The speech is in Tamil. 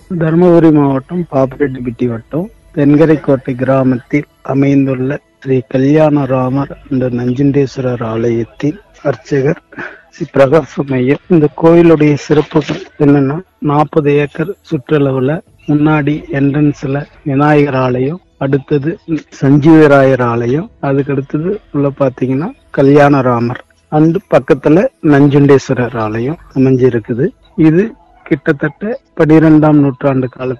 தருமபுரி மாவட்டம் பாப்பிரெட்டிப்பட்டி வட்டம் தென்கரைக்கோட்டை கிராமத்தில் அமைந்துள்ள ஸ்ரீ கல்யாணராமர் என்ற நஞ்சுண்டேஸ்வரர் ஆலயத்தின் அர்ச்சகர் ஸ்ரீ பிரகாசம் ஐயர் இந்த கோயிலுடைய சிறப்புகள் என்னன்னா நாற்பது ஏக்கர் சுற்றளவுல முன்னாடி என்ட்ரன்ஸ்ல விநாயகர் ஆலயம் அடுத்தது சஞ்சீவராயர் ஆலயம் அதுக்கு அடுத்தது உள்ள பாத்தீங்கன்னா கல்யாணராமர் அண்டு பக்கத்துல நஞ்சுண்டேஸ்வரர் ஆலயம் அமைஞ்சிருக்குது இது கிட்டத்தட்ட பனிரெண்டாம் நூற்றாண்டு காலத்து